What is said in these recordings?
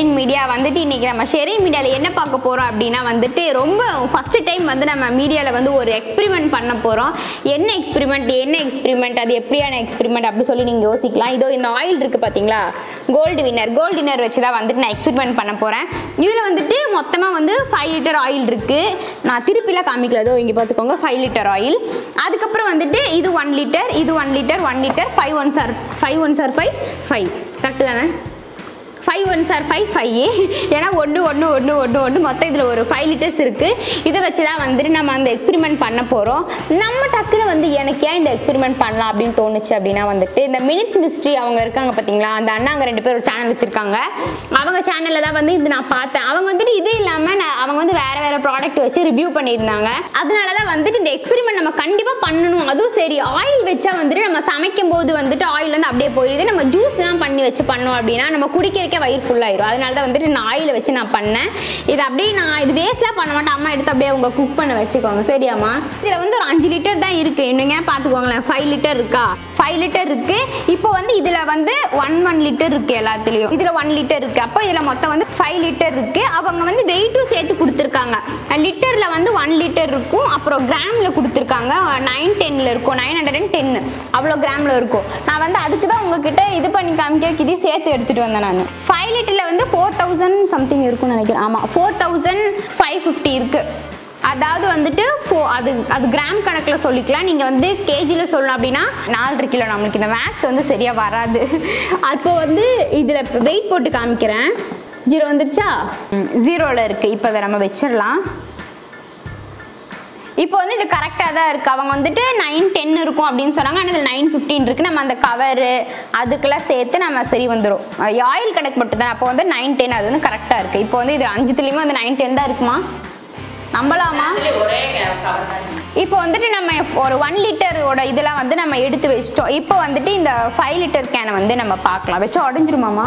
Sherin media வந்துட்டு இன்னைக்கு நம்ம ஷெரின் மீடியாவில் என்ன பார்க்க போகிறோம் அப்படின்னா வந்துட்டு ரொம்ப ஃபஸ்ட்டு டைம் வந்து நம்ம மீடியாவில் வந்து ஒரு எக்ஸ்பெரிமெண்ட் பண்ண போகிறோம் என்ன எக்ஸ்பெரிமெண்ட் என்ன எக்ஸ்பெரிமெண்ட் அது எப்படியான எக்ஸ்பெரிமெண்ட் அப்படி சொல்லி நீங்கள் யோசிக்கலாம் இதோ இந்த ஆயில் இருக்குது பார்த்தீங்களா கோல்டு வின்னர் கோல்டு வின்னர் வச்சு தான் வந்துட்டு நான் எக்ஸ்பெரிமெண்ட் பண்ண போகிறேன் இதில் வந்துட்டு மொத்தமாக வந்து ஃபைவ் லிட்டர் ஆயில் இருக்குது நான் திருப்பிலாம் காமிக்கல ஏதோ இங்கே பார்த்துக்கோங்க ஃபைவ் லிட்டர் ஆயில் அதுக்கப்புறம் வந்துட்டு இது ஒன் லிட்டர் இது one litre one litre five one sir five one sir five five correct தானே five one sir five five ஏன்னா ஒன்று ஒன்று ஒன்று ஒன்று ஒன்று மொத்தம் இதில் ஒரு ஃபைவ் லிட்டர்ஸ் இருக்குது இதை வச்சு தான் வந்துட்டு நம்ம அந்த எக்ஸ்பெரிமெண்ட் பண்ண போகிறோம் நம்ம டக்குன்னு வந்து எனக்கு ஏன் இந்த எக்ஸ்பெரிமெண்ட் பண்ணலாம் அப்படின்னு தோணுச்சு அப்படின்னா வந்துட்டு இந்த மினிட்ஸ் மிஸ்ட்ரி அவங்க இருக்காங்க பார்த்தீங்களா அந்த அண்ணாங்க ரெண்டு பேர் ஒரு சேனல் வச்சுருக்காங்க அவங்க சேனலில் தான் வந்து இது நான் பார்த்தேன் அவங்க வந்துட்டு இது இல்லாமல் நான் அவங்க வந்து வேறு வேறு ப்ராடக்ட் வச்சு ரிவ்யூ பண்ணியிருந்தாங்க அதனால தான் வந்துட்டு இந்த எக்ஸ்பெரிமெண்ட் நம்ம கண்டிப்பாக பண்ணணும் அதுவும் சரி ஆயில் வச்சா வந்துட்டு நம்ம சமைக்கும் போது வந்துட்டு ஆயில் வந்து அப்படியே போயிடுது நம்ம ஜூஸ்லாம் பண்ணி வச்சு பண்ணோம் அப்படின்னா நம்ம குடிக்கிறதுக்கே வயிறு ஃபுல்லாயிரும் அதனால தான் வந்துட்டு நான் ஆயில் வச்சு நான் பண்ணேன் இது அப்படியே நான் இது வேஸ்ட்லாம் பண்ண மாட்டேன் அம்மா எடுத்து அப்படியே உங்க குக் பண்ண வச்சுக்கோங்க சரியாம்மா இதில் வந்து ஒரு அஞ்சு லிட்டர் தான் இருக்குது என்னங்க பார்த்துக்கோங்களேன் ஃபைவ் லிட்டர் இருக்கா ஃபைவ் லிட்டர் இருக்கு இப்போ வந்து இதில் வந்து ஒன் ஒன் லிட்டர் இருக்கு எல்லாத்துலேயும் இதில் ஒன் லிட்டர் இருக்கு அப்போ இதில் மொத்தம் வந்து ஃபைவ் லிட்டர் இருக்கு அவங்க வந்து வெயிட்டும் சேர்த்து கொடுத்துருக்காங்க லிட்டரில் வந்து ஒன் லிட்டர் இருக்கும் அப்புறம் கிராமில் கொடுத்துருக்காங்க நைன் டென்னில் இருக்கும் நைன் ஹண்ட்ரட் அண்ட் டென் அவ்வளோ கிராமில் இருக்கும் நான் வந்து அதுக்கு தான் உங்ககிட்ட இது பண்ணி காமிக்க இதையும் சேர்த்து எடுத்துகிட்டு வந்தேன் நான் ஃபைவ் லிட்டரில் வந்து ஃபோர் தௌசண்ட் சம்திங் இருக்கும்னு நினைக்கிறேன் ஆமாம் ஃபோர் தௌசண்ட் ஃபைவ் ஃபிஃப்டி இருக்குது அதாவது வந்துட்டு ஃபோ அது அது கிராம் கணக்கில் சொல்லிக்கலாம் நீங்கள் வந்து கேஜியில் சொல்லணும் அப்படின்னா நாலரை கிலோ நம்மளுக்கு இந்த மேக்ஸ் வந்து சரியாக வராது அப்போ வந்து இதில் வெயிட் போட்டு காமிக்கிறேன் ஜீரோ வந்துருச்சா ஜீரோவில் இருக்குது இப்போ அதை நம்ம வச்சிடலாம் இப்போ வந்து இது கரெக்டாக தான் இருக்குது அவங்க வந்துட்டு நைன் டென் இருக்கும் அப்படின்னு சொன்னாங்க ஆனால் இதில் நைன் ஃபிஃப்டின் இருக்குது நம்ம அந்த கவரு அதுக்கெல்லாம் சேர்த்து நம்ம சரி வந்துடும் ஆயில் கணக்கு மட்டும் தான் அப்போ வந்து நைன் டென் அது வந்து கரெக்டாக இருக்குது இப்போ வந்து இது அஞ்சுத்துலேயுமே வந்து நைன் டென் தான் இருக்குமா நம்பலாமா ஒரே கவர் தான் இப்போ வந்துட்டு நம்ம ஒரு ஒன் லிட்டரோட இதெல்லாம் வந்து நம்ம எடுத்து வச்சிட்டோம் இப்போ வந்துட்டு இந்த ஃபைவ் லிட்டர் கேனை வந்து நம்ம பார்க்கலாம் வச்சு உடஞ்சிருமாமா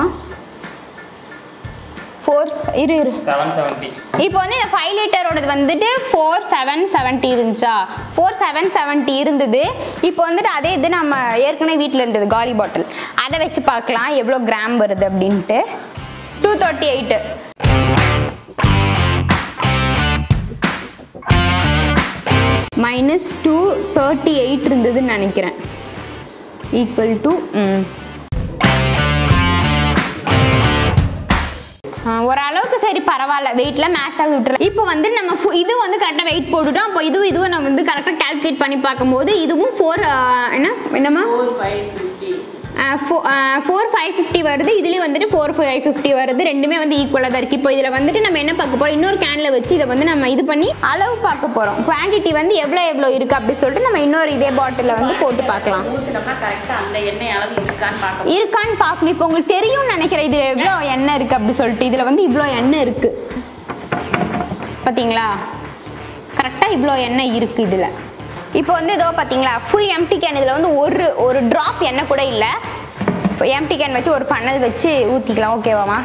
ஃபோர் இரு இரு செவன் செவன்ட்டி இப்போ வந்து இந்த ஃபைவ் லிட்டரோடது வந்துட்டு ஃபோர் செவன் செவன்ட்டி இருந்துச்சா ஃபோர் செவன் செவன்ட்டி இருந்தது இப்போ வந்துட்டு அதே இது நம்ம ஏற்கனவே வீட்டில் இருந்தது காலி பாட்டில் அதை வச்சு பார்க்கலாம் எவ்வளோ கிராம் வருது அப்படின்ட்டு two thirty eight minus two thirty eight இருந்ததுன்னு நினைக்கிறேன் ஈக்குவல் டு ஓரளவுக்கு சரி பரவாயில்ல வெயிட்ல மேட்ச் ஆகி விட்டுறலாம் இப்போ வந்து நம்ம ஃபு- இது வந்து கரெக்டாக வெயிட் போட்டுட்டோம் அப்போ இதுவும் இதுவும் நம்ம வந்து கரெக்டாக கால்குலேட் பண்ணி பார்க்கும்போது இதுவும் ஃபோர் என்ன என்னம்மா four five fifty four five fifty வருது இதுலேயும் வந்துட்டு ஃபோர் ஃபைவ் ஃபிஃப்டி வருது ரெண்டுமே வந்து ஈக்குவலாக தான் இருக்குது இப்போ இதில் வந்துட்டு நம்ம என்ன பார்க்க போகிறோம் இன்னொரு கேனில் வச்சு இதை வந்து நம்ம இது பண்ணி அளவு பார்க்க போகிறோம் குவான்டிட்டி வந்து எவ்வளோ எவ்வளோ இருக்குது அப்படி சொல்லிட்டு நம்ம இன்னொரு இதே பாட்டிலில் வந்து போட்டு பார்க்கலாம் ஊற்றுனோம்னா கரெக்டாக அந்த எண்ணெய் அளவு இருக்கான்னு பார்க்க இருக்கான்னு பார்க்கணும் இப்போ உங்களுக்கு தெரியும்னு நினைக்கிறேன் இதில் எவ்வளோ எண்ணெய் இருக்குது அப்படி சொல்லிட்டு இதில் வந்து இவ்வளோ எண்ணெய் இருக்குது பார்த்தீங்களா கரெக்டாக இவ்வளோ எண்ணெய் இருக்குது இதில் இப்போ வந்து இதோ பார்த்தீங்களா ஃபுல் எம்டி கேன் இதில் வந்து ஒரு ஒரு ட்ராப் எண்ணெய் கூட இல்லை எம்டி கேன் வச்சு ஒரு ஃபன்னல் வச்சு ஊற்றிக்கலாம் ஓகேவாமா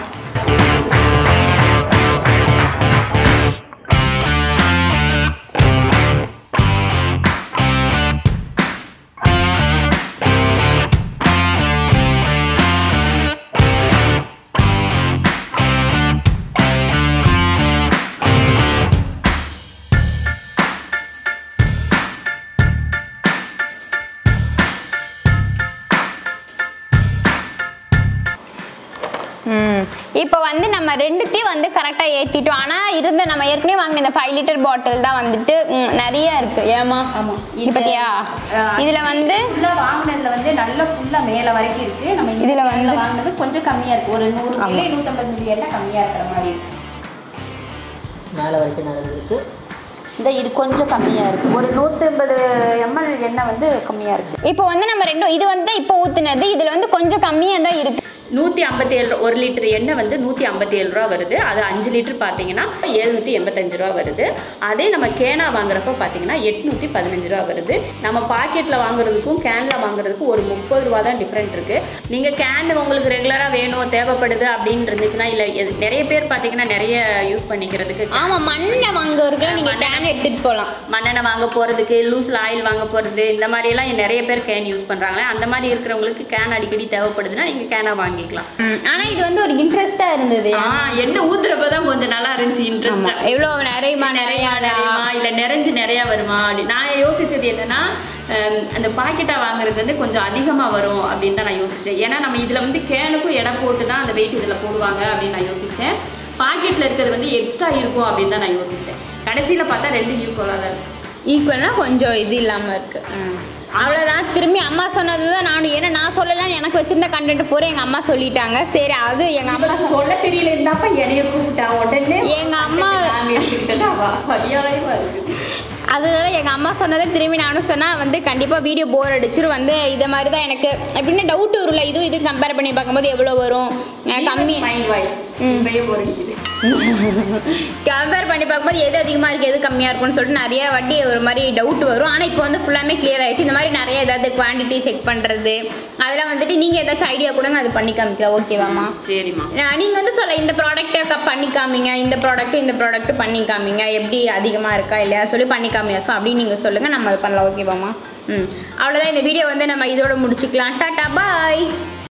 ம் இப்போ வந்து நம்ம ரெண்டுத்தையும் வந்து கரெக்டாக ஏற்றிட்டோம் ஆனால் இருந்த நம்ம ஏற்கனவே வாங்கின இந்த ஃபைவ் லிட்டர் பாட்டில் தான் வந்துட்டு ம், நிறைய இருக்கு ஏமா ஆமா. இது இது- பத்தியா அஹ், இதில் வந்து ஃபுல்லாக வாங்கினதுல வந்து நல்ல ஃபுல்லாக மேலே வரைக்கும் இருக்கு நம்ம இதுல இதில் வந்து- வந்து வாங்கினது கொஞ்சம் கம்மியாக இருக்கு ஒரு நூறு மில்லி நூற்றம்பது மில்லி எல்லாம் கம்மியாக இருக்கிற மாதிரி இருக்கு மேலே வரைக்கும் நடந்திருக்கு இந்த இது கொஞ்சம் கம்மியாக இருக்கு ஒரு நூற்றம்பது எம்எல் எண்ணெய் வந்து கம்மியாக இருக்கு இப்போ வந்து நம்ம ரெண்டும் இது வந்து இப்போ ஊத்துனது இதில் வந்து கொஞ்சம் கம்மியாக தான் இருக்கு நூற்றி ஐம்பத்தி ஏழு ஒரு லிட்டர் எண்ணெய் வந்து நூற்றி ஐம்பத்தி ஏழு ரூபா வருது அது அஞ்சு லிட்டர் பார்த்தீங்கன்னா எழுநூற்றி எண்பத்தஞ்சு ரூபா வருது அதே நம்ம கேனா வாங்குறப்ப பார்த்தீங்கன்னா எட்நூற்றி பதினஞ்சு ரூபா வருது நம்ம பாக்கெட்டில் வாங்குறதுக்கும் கேனில் வாங்குறதுக்கும் ஒரு முப்பது ரூபா தான் டிஃப்ரெண்ட் இருக்குது நீங்கள் கேன் உங்களுக்கு ரெகுலராக வேணும் தேவைப்படுது அப்படின்னு இருந்துச்சுன்னா இல்லை நிறைய பேர் பார்த்தீங்கன்னா நிறைய யூஸ் பண்ணிக்கிறதுக்கு ஆமாம் மண்ணை வாங்குறதுக்குலாம் நீங்கள் கேன் எடுத்துகிட்டு போகலாம் மண்ணெண்ணெய் வாங்க போகிறதுக்கு லூஸில் ஆயில் வாங்க போகிறது இந்த மாதிரியெல்லாம் நிறைய பேர் கேன் யூஸ் பண்ணுறாங்களே அந்த மாதிரி இருக்கிறவங்களுக்கு கேன் அடிக்கடி தேவைப்படுதுன்னா நீங்கள் கேனை வாங்கிக்கலாம் வாங்கிக்கலாம் ம், ஆனா இது வந்து ஒரு இன்ட்ரெஸ்டா இருந்தது ஆ எண்ணெய் ஊத்துறப்ப தான் கொஞ்சம் நல்லா இருந்துச்சு ஆமா. இன்ட்ரெஸ்டா எவ்வளவு நிறையமா நிறையா நிறையா நிறையுமா இல்ல நிறைஞ்சு நிறையா வருமா அப்படி நான் யோசிச்சது என்னன்னா ஹம், அந்த பாக்கெட்டா வாங்குறது வந்து கொஞ்சம் அதிகமா வரும் அப்படின்னு தான் நான் யோசிச்சேன் ஏன்னா நம்ம இதுல வந்து கேனுக்கும் எடை போட்டு தான் அந்த வெயிட் இதுல போடுவாங்க அப்படின்னு நான் யோசிச்சேன் பாக்கெட்ல இருக்கிறது வந்து எக்ஸ்ட்ரா இருக்கும் அப்படின்னு தான் நான் யோசிச்சேன் கடைசியில பார்த்தா ரெண்டு ஈக்குவலா தான் இருக்கு ஈக்குவல்னா கொஞ்சம் இது இல்லாம இருக்கு அவ்வளோதான் திரும்பி அம்மா சொன்னது தான் நானும் ஏன்னா நான் சொல்லலாம் எனக்கு வச்சிருந்த கண்டென்ட் பூரா எங்கள் அம்மா சொல்லிட்டாங்க சரி அது எங்கள் அம்மா அம்மா சொல்ல தெரியல இருந்தாப்ப என்னைய கூப்பிட்டா உடனே எங்க அம்மா- நான் எடுத்துக்கிட்டேன்னா அவ அநியாயமா இருக்கு அதனால எங்கள் அம்மா சொன்னதை திரும்பி நானும் சொன்னால் வந்து கண்டிப்பாக வீடியோ போர் அடிச்சிரும் வந்து இதை மாதிரி தான் எனக்கு எப்படின்னா டவுட் வரும்ல இதுவும் இது கம்பேர் பண்ணி பார்க்கும்போது எவ்வளோ வரும் அஹ் கம்மி மைண்ட் வாய்ஸ் இப்பயே போர் அடிக்குது கம்பேர் பண்ணி பார்க்கும்போது எது அதிகமாக இருக்குது எது கம்மியாக இருக்கும்னு சொல்லிட்டு நிறைய வாட்டி ஒரு மாதிரி டவுட் வரும் ஆனால் இப்போ வந்து ஃபுல்லாமே கிளியர் ஆயிடுச்சு இந்த மாதிரி நிறைய ஏதாவது குவான்டிட்டி செக் பண்ணுறது அதெல்லாம் வந்துட்டு நீங்கள் ஏதாச்சும் ஐடியா கொடுங்க அது பண்ணி காமிக்கலாம் ஓகேவாம்மா சரிம்மா நீங்கள் வந்து சொல்ல இந்த ப்ராடக்ட்டை பண்ணி காமிங்க இந்த ப்ராடக்ட் இந்த ப்ராடக்ட் பண்ணி காமிங்க எப்படி அதிகமாக இருக்கா இல்லையா சொல்லி பண்ணி காமியாசம் அப்படின்னு நீங்கள் சொல்லுங்கள் நம்ம அது பண்ணலாம் ஓகேவாம்மா ம் அவ்வளோதான் இந்த வீடியோ வந்து நம்ம இதோட முடிச்சுக்கலாம் டாட்டா பாய்